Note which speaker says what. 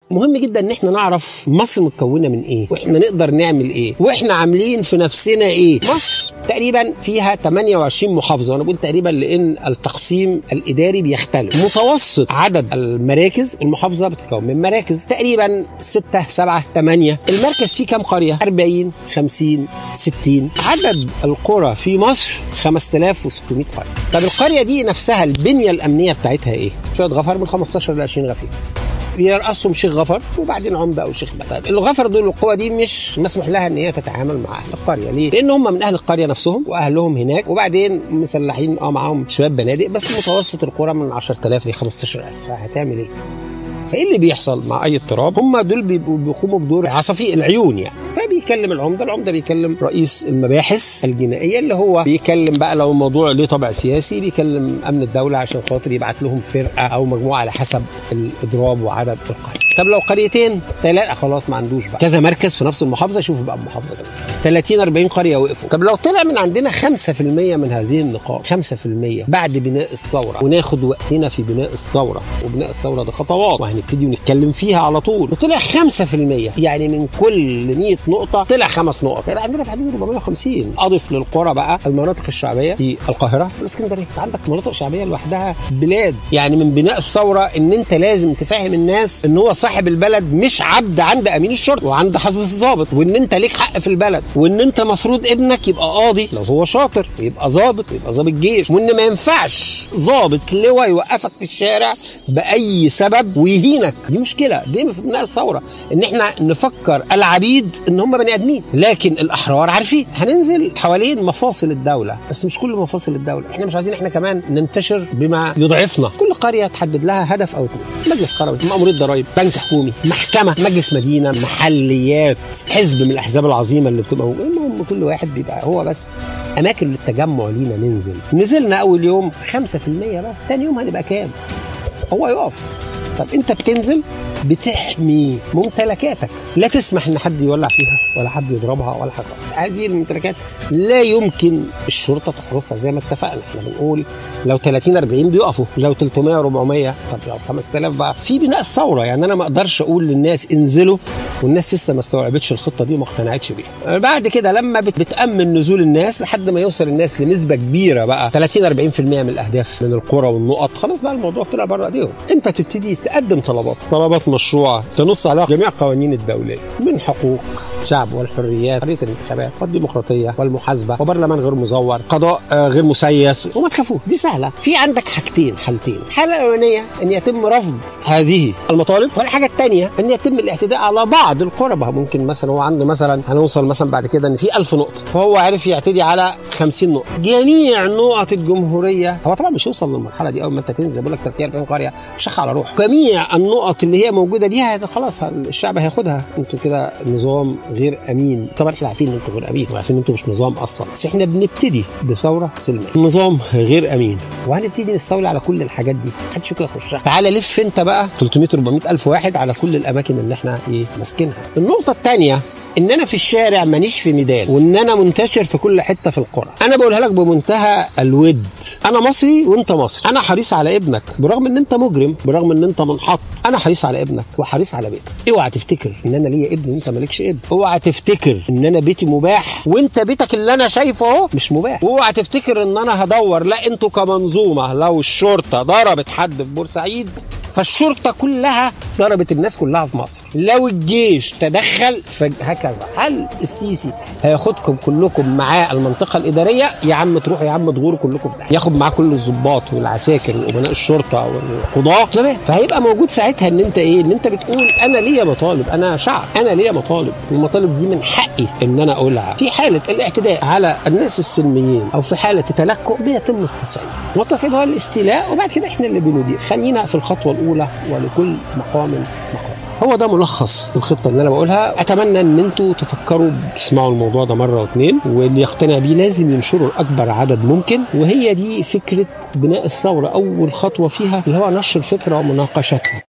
Speaker 1: مهم جدا ان احنا نعرف مصر متكونه من ايه واحنا نقدر نعمل ايه واحنا عاملين في نفسنا ايه مصر تقريبا فيها 28 محافظه وانا بقول تقريبا لان التقسيم الاداري بيختلف متوسط عدد المراكز المحافظه بتتكون من مراكز تقريبا 6 7 8 المركز فيه كام قريه 40 50 60 عدد القرى في مصر 5600 قريه طب القريه دي نفسها البنيه الامنيه بتاعتها ايه شويه غفر من 15 ل 20 غفير بيرأسهم شيخ غفر وبعدين عمده او شيخ طيب الغفر دول القوى دي مش مسموح لها ان هي تتعامل مع اهل القريه ليه؟ لان هم من اهل القريه نفسهم واهلهم هناك وبعدين مسلحين اه معاهم شويه بنادق بس متوسط القرى من 10000 ل 15000 فهتعمل ايه؟ فايه اللي بيحصل مع اي اضطراب هم دول بيبقوا بيقوموا بدور عصفي العيون يعني فبيكلم العمده العمده بيكلم رئيس المباحث الجنائيه اللي هو بيكلم بقى لو الموضوع ليه طابع سياسي بيكلم امن الدوله عشان خاطر يبعت لهم فرقه او مجموعه على حسب الاضراب وعدد القريه طب لو قريتين ثلاثه خلاص ما عندوش بقى كذا مركز في نفس المحافظه شوفوا بقى المحافظه كده 30 40 قريه وقفوا طب لو طلع من عندنا 5% من هذه النقاط 5% بعد بناء الثوره وناخد وقتنا في بناء الثوره وبناء الثوره ده خطوات وهنبتدي نتكلم فيها على طول وطلع 5% يعني من كل 100 نقطه طلع خمس نقط يبقى عندنا في حدود 450 اضف للقرى بقى المناطق الشعبيه في القاهره والاسكندريه عندك مناطق شعبيه لوحدها بلاد يعني من بناء الثوره ان انت لازم تفهم الناس ان هو صاحب البلد مش عبد عند امين الشرطه وعند حافظ الضابط وان انت ليك حق في البلد وان انت مفروض ابنك يبقى قاضي لو هو شاطر يبقى ضابط يبقى ضابط جيش وان ما ينفعش ضابط لواء يوقفك في الشارع باي سبب ويهينك دي مشكله دي في بناء الثوره ان احنا نفكر العبيد ان هم بني ادمين لكن الاحرار عارفين هننزل حوالين مفاصل الدوله بس مش كل مفاصل الدوله احنا مش عايزين احنا كمان ننتشر بما يضعفنا كل قريه تحدد لها هدف او اثنين مجلس قروي مأمورية ضرائب بنك حكومي محكمه مجلس مدينه محليات حزب من الاحزاب العظيمه اللي بتبقى المهم كل واحد بيبقى هو بس اماكن للتجمع لينا ننزل نزلنا اول يوم 5% بس ثاني يوم هنبقى كام هو يقف طب انت بتنزل بتحمي ممتلكاتك لا تسمح ان حد يولع فيها ولا حد يضربها ولا حاجه هذه الممتلكات لا يمكن الشرطه تحرسها زي ما اتفقنا احنا بنقول لو 30 40 بيقفوا لو 300 400 طب لو 5000 بقى في بناء الثوره يعني انا ما اقدرش اقول للناس انزلوا والناس لسه ما استوعبتش الخطه دي وما اقتنعتش بيها بعد كده لما بتامن نزول الناس لحد ما يوصل الناس لنسبه كبيره بقى 30 40% من الاهداف من القرى والنقط خلاص بقى الموضوع طلع بره ايديهم انت تبتدي تقدم طلبات طلبات مشروعه تنص على جميع القوانين الدوليه من حقوق الشعب والحريات حريه الانتخابات والديمقراطيه والمحاسبه وبرلمان غير مزور قضاء غير مسيس وما تخافوش دي سهله في عندك حاجتين حالتين الحاله الاولانيه ان يتم رفض هذه المطالب والحاجه الثانيه ان يتم الاعتداء على بعض القرى ممكن مثلا هو عنده مثلا هنوصل مثلا بعد كده ان في 1000 نقطه فهو عرف يعتدي على 50 نقطه جميع نقط الجمهوريه هو طبعا مش هيوصل للمرحله دي اول ما انت تنزل بقول لك 30 40 قريه شخ على روح جميع النقط اللي هي موجوده دي خلاص الشعب هياخدها انتوا كده نظام غير امين طبعا احنا عارفين ان انتوا غير امين وعارفين ان انتوا مش نظام اصلا بس احنا بنبتدي بثوره سلميه نظام غير امين وهنبتدي نستولي على كل الحاجات دي محدش فيكم يخشها تعالى لف انت بقى 300 400 الف واحد على كل الاماكن اللي احنا ايه ماسكينها النقطه الثانيه ان انا في الشارع مانيش في ميدان وان انا منتشر في كل حته في القرى انا بقولها لك بمنتهى الود انا مصري وانت مصري انا حريص على ابنك برغم ان انت مجرم برغم ان انت منحط انا حريص على ابنك وحريص على بيتك اوعى تفتكر ان انا ليا ابن وانت مالكش ابن اوعى تفتكر ان انا بيتي مباح وانت بيتك اللي انا شايفه اهو مش مباح اوعى تفتكر ان انا هدور لا انتوا كمنظومه لو الشرطه ضربت حد في بورسعيد فالشرطة كلها ضربت الناس كلها في مصر لو الجيش تدخل فهكذا هل السيسي هياخدكم كلكم معاه المنطقة الإدارية يا عم تروحوا يا عم تغوروا كلكم ده. ياخد معاه كل الضباط والعساكر وأمناء الشرطة والقضاة تمام فهيبقى موجود ساعتها ان انت ايه ان انت بتقول انا ليا مطالب انا شعب انا ليا مطالب المطالب دي من حقي ان انا اقولها في حالة الاعتداء على الناس السلميين او في حالة التلكؤ بيتم التصعيد والتصعيد هو الاستيلاء وبعد كده احنا اللي بندير خلينا في الخطوة الاولى ولكل مقام مقام هو ده ملخص الخطه اللي انا بقولها اتمنى ان انتوا تفكروا تسمعوا الموضوع ده مره واثنين واللي يقتنع بيه لازم ينشره لاكبر عدد ممكن وهي دي فكره بناء الثوره اول خطوه فيها اللي هو نشر الفكره ومناقشتها